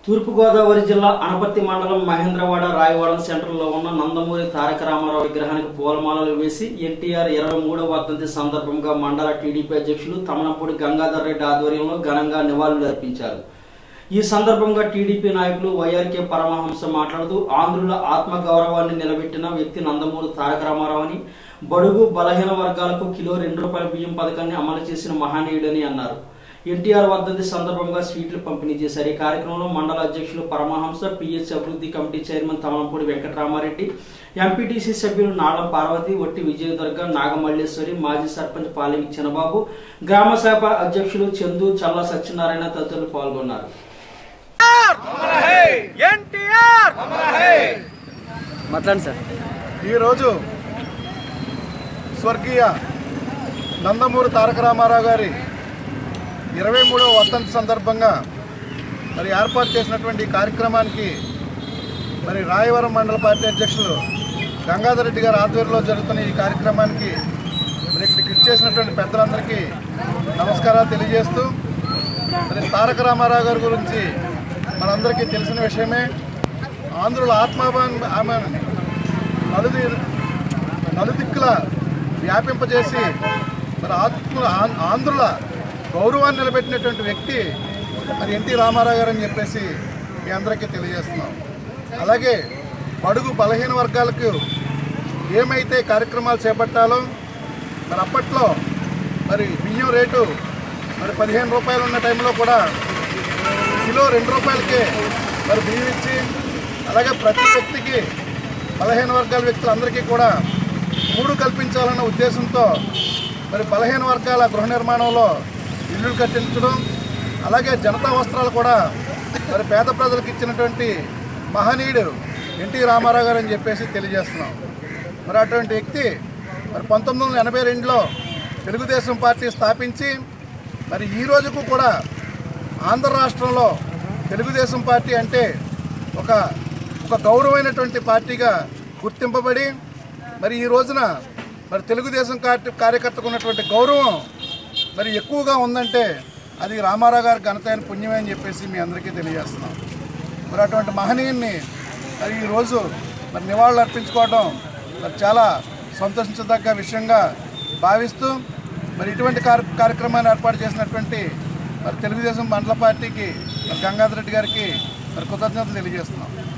తూర్పుగోదావరి జిల్లా అనపర్తి మండలం మహేంద్రవాడ రాయవాడం సెంటర్లో ఉన్న నందమూరి తారక రామారావు విగ్రహానికి పూలమాలలు వేసి ఎన్టీఆర్ ఇరవై మూడవ వర్ధంతి సందర్భంగా మండల టీడీపీ అధ్యక్షులు తమనపూడి గంగాధర్ రెడ్డి ఆధ్వర్యంలో ఘనంగా నివాళులు అర్పించారు ఈ సందర్భంగా టీడీపీ నాయకులు వైఆర్కే పరమహంస మాట్లాడుతూ ఆంధ్రుల ఆత్మ గౌరవాన్ని నిలబెట్టిన వ్యక్తి నందమూరి తారక రామారావు అని బడుగు బలహీన వర్గాలకు కిలో రెండు రూపాయల బియ్యం పథకాన్ని అమలు చేసిన మహనీయుడని అన్నారు ఎన్టీఆర్ వర్ధంతి సందర్భంగా స్వీట్లు పంపిణీ చేశారు ఈ కార్యక్రమంలో మండల అధ్యక్షులు పరమహంస పిహెచ్ అభివృద్ధి committee chairman Tamalampudi Venkataramareddy MPTC సభ్యులు నాడం పార్వతి వట్టి విజయదుర్గ నాగమల్లేశ్వరి మాజీ సర్పంచ్ పాలెం చిన్నబాబు గ్రామ శాఖ అధ్యక్షులు చందు చల్ల సత్యనారాయణ తదితరులు పాల్గొన్నారు ఎన్టీఆర్ మాట్లాడండి సార్ ఈరోజు స్వర్గీయ నందమూరి తారక రామారావు గారి ఇరవై మూడవ వర్ధంతి సందర్భంగా మరి ఏర్పాటు చేసినటువంటి ఈ కార్యక్రమానికి మరి రాయవరం మండల పార్టీ అధ్యక్షులు గంగాధర్ రెడ్డి గారి ఆధ్వర్యంలో జరుగుతున్న ఈ కార్యక్రమానికి మరి ఇక్కడికి ఇచ్చేసినటువంటి పెద్దలందరికీ నమస్కారాలు తెలియజేస్తూ మరి తారక రామారావు గారి గురించి మనందరికీ తెలిసిన విషయమే ఆంధ్రుల ఆత్మాభాన్ ఆమె నలుది నలుదిక్కుల వ్యాపింపజేసి మరి ఆత్మ ఆం- ఆంధ్రుల గౌరవాన్ని నిలబెట్టినటువంటి వ్యక్తి మరి ఎన్టీ రామారావు గారు అని చెప్పేసి మీ అందరికీ తెలియజేస్తున్నాం అలాగే బడుగు బలహీన వర్గాలకు ఏమైతే కార్యక్రమాలు చేపట్టాలో మరి అప్పట్లో మరి బియ్యం రేటు మరి పదిహేను రూపాయలు ఉన్న టైంలో కూడా కిలో రెండు రూపాయలకే మరి బియ్యం ఇచ్చి అలాగే ప్రతి వ్యక్తికి బలహీన వర్గాల వ్యక్తులందరికీ కూడా మూడు కల్పించాలన్న ఉద్దేశంతో మరి బలహీన వర్గాల గృహ నిర్మాణంలో ఇల్లులు కట్టించడం అలాగే జనతా వస్త్రాలు కూడా మరి పేద ప్రజలకు ఇచ్చినటువంటి మహనీయుడు ఎన్టీ రామారావు గారు అని చెప్పేసి తెలియజేస్తున్నాం మరి అటువంటి వ్యక్తి మరి పంతొమ్మిది వందల ఎనభై రెండులో తెలుగుదేశం పార్టీ స్థాపించి మరి ఈ రోజుకు కూడా ఆంధ్ర రాష్ట్రంలో తెలుగుదేశం పార్టీ అంటే ఒక ఒక గౌరవమైనటువంటి పార్టీగా గుర్తింపబడి మరి ఈ రోజున మరి తెలుగుదేశం కార్య కార్యకర్తకు ఉన్నటువంటి గౌరవం మరి ఎక్కువగా ఉందంటే అది రామారావు గారి ఘనతైన పుణ్యమే అని చెప్పేసి మీ అందరికీ తెలియజేస్తున్నాం మరి అటువంటి మహనీయుని మరి ఈరోజు మరి నివాళులు అర్పించుకోవడం మరి చాలా సంతోషించదగ్గ విషయంగా భావిస్తూ మరి ఇటువంటి కార్య కార్యక్రమాన్ని ఏర్పాటు చేసినటువంటి మరి తెలుగుదేశం మండల పార్టీకి మరి గంగాధర్ రెడ్డి గారికి మరి కృతజ్ఞతలు తెలియజేస్తున్నాం